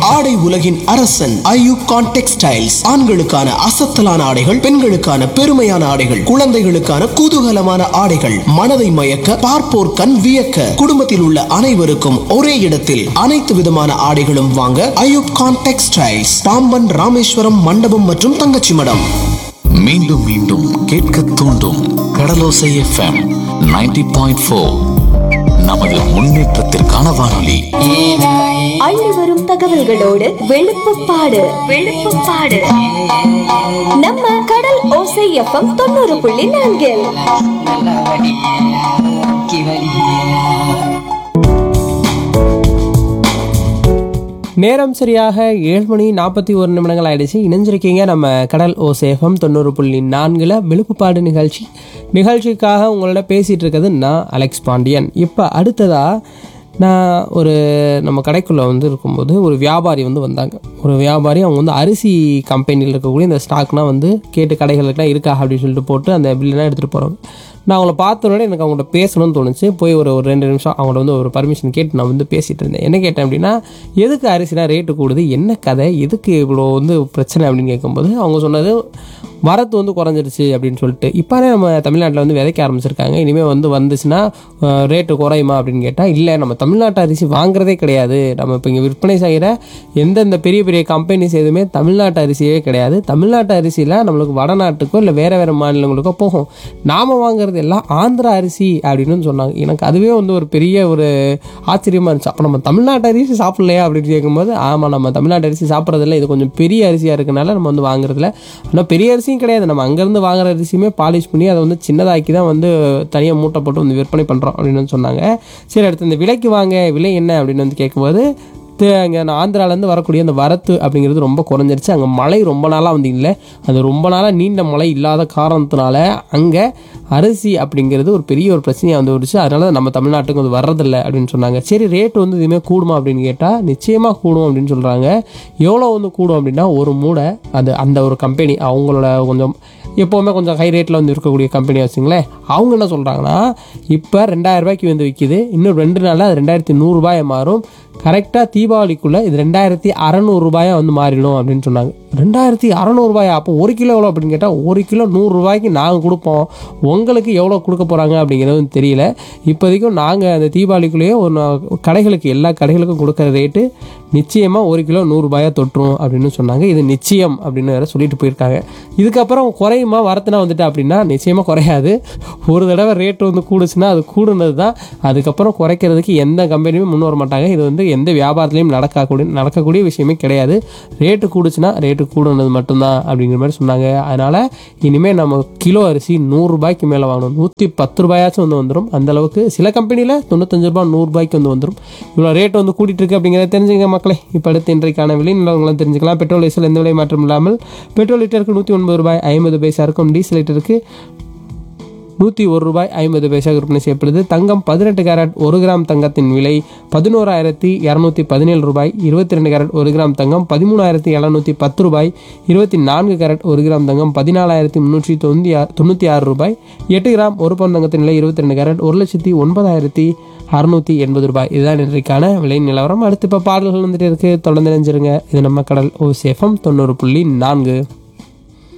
ஆடை உலகின் அரசன் ஐயூப் கான் டெக்ஸ்டைல்ஸ் ஆண்களுக்கான அசத்தலான ஆடைகள் பெண்களுக்கான பெருமையான ஆடைகள் குழந்தைகளுக்கான குதூகலமான ஆடைகள் மனதை மயக்க பார்ப்போர் கண் வியக்க குடும்பத்தில் உள்ள அனைவருக்கும் ஒரே இடத்தில் அனைத்து விதமான ஆடைகளும் வாங்க ஐயூப் கான் டெக்ஸ்டைல்ஸ் பாம்பன் ராமேஸ்வரம் மண்டபம் மற்றும் தங்கச்சி மடம் மீண்டும் மீண்டும் கேட்க தூண்டும் கடலோசை எஃப்எம் 90.4 பாயிண்ட் ஃபோர் நமது முன்னேற்றத்திற்கான வானொலி அள்ளி வரும் தகவல்களோடு வெளுப்புப்பாடு வெளுப்புப்பாடு நம்ம கடல் ஓசை எஃப்எம் தொண்ணூறு புள்ளி நான்கில் நல்லா வடி கிவலி நேரம் சரியாக ஏழு மணி நாற்பத்தி ஒரு நிமிடங்கள் ஆயிடுச்சு இணைஞ்சிருக்கீங்க நம்ம கடல் ஓசேஃபம் தொண்ணூறு புள்ளி நான்கில் விழுப்புப்பாடு நிகழ்ச்சி நிகழ்ச்சிக்காக உங்களோட பேசிகிட்டு இருக்கிறது நான் அலெக்ஸ் பாண்டியன் இப்போ அடுத்ததாக நான் ஒரு நம்ம கடைக்குள்ளே வந்து இருக்கும்போது ஒரு வியாபாரி வந்து வந்தாங்க ஒரு வியாபாரி அவங்க வந்து அரிசி கம்பெனியில் இருக்கக்கூடிய இந்த ஸ்டாக்லாம் வந்து கேட்டு கடைகளுக்குலாம் இருக்கா அப்படின்னு சொல்லிட்டு போட்டு அந்த பில்லுலாம் எடுத்துகிட்டு போகிறாங்க நான் அவங்கள பார்த்த உடனே எனக்கு அவங்கள்ட்ட பேசணும்னு தோணுச்சு போய் ஒரு ஒரு ரெண்டு நிமிஷம் அவங்கள்ட்ட வந்து ஒரு பர்மிஷன் கேட்டு நான் வந்து பேசிகிட்டு இருந்தேன் என்ன கேட்டேன் அப்படின்னா எதுக்கு அரிசிலாம் ரேட்டு கூடுது என்ன கதை எதுக்கு இவ்வளோ வந்து பிரச்சனை அப்படின்னு கேட்கும்போது அவங்க சொன்னது வரத்து வந்து குறைஞ்சிருச்சு அப்படின்னு சொல்லிட்டு இப்போவே நம்ம தமிழ்நாட்டில் வந்து விதைக்க ஆரம்பிச்சிருக்காங்க இனிமேல் வந்து வந்துச்சுன்னா ரேட்டு குறையுமா அப்படின்னு கேட்டால் இல்லை நம்ம தமிழ்நாட்டு அரிசி வாங்குறதே கிடையாது நம்ம இப்போ இங்கே விற்பனை செய்கிற எந்தெந்த பெரிய பெரிய கம்பெனிஸ் எதுவுமே தமிழ்நாட்டு அரிசியே கிடையாது தமிழ்நாட்டு அரிசியில் நம்மளுக்கு வடநாட்டுக்கோ இல்லை வேறு வேறு மாநிலங்களுக்கோ போகும் நாம் வாங்குறது எல்லாம் ஆந்திரா அரிசி அப்படின்னு சொன்னாங்க எனக்கு அதுவே வந்து ஒரு பெரிய ஒரு ஆச்சரியமாக இருந்துச்சு அப்போ நம்ம தமிழ்நாட்டு அரிசி சாப்பிட்லையா அப்படின்னு கேட்கும்போது ஆமாம் நம்ம தமிழ்நாட்டு அரிசி சாப்பிட்றதில்ல இது கொஞ்சம் பெரிய அரிசியாக இருக்கனால நம்ம வந்து வாங்குறதில்ல ஆனால் பெரிய அரிசியும் கிடையாது நம்ம அங்கேருந்து வாங்குற அரிசியுமே பாலிஷ் பண்ணி அதை வந்து சின்னதாக்கி தான் வந்து தனியாக மூட்டை போட்டு வந்து விற்பனை பண்ணுறோம் அப்படின்னு வந்து சொன்னாங்க சரி அடுத்து இந்த விலைக்கு வாங்க விலை என்ன அப்படின்னு வந்து கேட்கும்போது அங்கே நான் ஆந்திராலேருந்து வரக்கூடிய அந்த வரத்து அப்படிங்கிறது ரொம்ப குறைஞ்சிருச்சு அங்கே மழை ரொம்ப நாளாக வந்து இல்லை அது ரொம்ப நாளாக நீண்ட மழை இல்லாத காரணத்தினால அங்கே அரிசி அப்படிங்கிறது ஒரு பெரிய ஒரு பிரச்சனையாக வந்து வந்துச்சு அதனால தான் நம்ம தமிழ்நாட்டுக்கு அது வர்றதில்ல அப்படின்னு சொன்னாங்க சரி ரேட் வந்து இதுவுமே கூடுமா அப்படின்னு கேட்டால் நிச்சயமாக கூடும் அப்படின்னு சொல்கிறாங்க எவ்வளோ வந்து கூடும் அப்படின்னா ஒரு மூடை அது அந்த ஒரு கம்பெனி அவங்களோட கொஞ்சம் எப்போவுமே கொஞ்சம் ஹை ரேட்டில் வந்து இருக்கக்கூடிய கம்பெனி வச்சுங்களேன் அவங்க என்ன சொல்கிறாங்கன்னா இப்போ ரெண்டாயிரம் ரூபாய்க்கு வந்து விற்கிது இன்னும் ரெண்டு நாளில் அது ரெண்டாயிரத்தி நூறுரூபாயை மாறும் கரெக்டாக தீபாவளிக்குள்ளே இது ரெண்டாயிரத்தி அறநூறுபாயாக வந்து மாறிடும் அப்படின்னு சொன்னாங்க ரெண்டாயிரத்தி அறநூறுபாயா அப்போ ஒரு கிலோ எவ்வளோ அப்படின்னு கேட்டால் ஒரு கிலோ நூறுரூவாய்க்கு நாங்கள் கொடுப்போம் உங்களுக்கு எவ்வளோ கொடுக்க போகிறாங்க அப்படிங்கிறது வந்து தெரியல இப்போதைக்கும் நாங்கள் அந்த தீபாவளிக்குள்ளேயே ஒரு நா- கடைகளுக்கு எல்லா கடைகளுக்கும் கொடுக்குற ரேட்டு நிச்சயமாக ஒரு கிலோ நூறுரூபாயா தொட்டுரும் அப்படின்னு சொன்னாங்க இது நிச்சயம் அப்படின்னு வேற சொல்லிட்டு போயிருக்காங்க இதுக்கப்புறம் குறையுமா வரத்துனா வந்துட்டு அப்படின்னா நிச்சயமாக குறையாது ஒரு தடவை ரேட்டு வந்து கூடுச்சுன்னா அது கூடுனது தான் அதுக்கப்புறம் குறைக்கிறதுக்கு எந்த கம்பெனியுமே முன் வர மாட்டாங்க இது வந்து எந்த வியாபாரத்துலையும் நடக்கக்கூடிய நடக்கக்கூடிய விஷயமே கிடையாது ரேட்டு கூடுச்சுன்னா ரேட்டு கூடுனது மட்டும்தான் அப்படிங்கிற மாதிரி சொன்னாங்க அதனால் இனிமேல் நம்ம கிலோ அரிசி நூறுரூபாய்க்கு மேலே வாங்கணும் நூற்றி பத்து ரூபாயாச்சும் வந்து வந்துடும் அந்த அளவுக்கு சில கம்பெனியில் தொண்ணூத்தஞ்சு ரூபாய் நூறுரூபாய்க்கு வந்து வந்துடும் இவ்வளோ ரேட் வந்து கூட்டிட்டு இருக்கு அப்படிங்கிறத தெரிஞ்சுங்க மக்களே இப்போ அடுத்து இன்றைக்கான விலை நிலவரங்களும் தெரிஞ்சுக்கலாம் பெட்ரோல் டீசல் எந்த விலை மாற்றம் இல்லாமல் பெட்ரோல் லிட்டருக்கு நூற்றி ஒன்பது ரூபாய் ஐம்பது பைசா இருக்கும் டீசல் லிட்டருக்கு நூற்றி ஒரு ரூபாய் ஐம்பது பைசா விற்பனை செய்யப்படுது தங்கம் பதினெட்டு கேரட் ஒரு கிராம் தங்கத்தின் விலை பதினோராயிரத்தி இரநூத்தி பதினேழு ரூபாய் இருபத்தி ரெண்டு கேரட் ஒரு கிராம் தங்கம் பதிமூணாயிரத்தி எழுநூற்றி பத்து ரூபாய் இருபத்தி நான்கு கேரட் ஒரு கிராம் தங்கம் பதினாலாயிரத்தி முந்நூற்றி தொண்ணூற்றி ஆறு தொண்ணூற்றி ஆறு ரூபாய் எட்டு கிராம் ஒரு பவுன் தங்கத்தின் விலை இருபத்தி ரெண்டு கேரட் ஒரு லட்சத்தி ஒன்பதாயிரத்தி அறுநூற்றி எண்பது ரூபாய் இதுதான் இன்றைக்கான விலை நிலவரம் அடுத்து இப்போ பாடல்கள் வந்துட்டு இருக்கு தொடர்ந்து நினைஞ்சிருங்க இது நம்ம கடல் ஓ சேஃபம் தொண்ணூறு புள்ளி நான்கு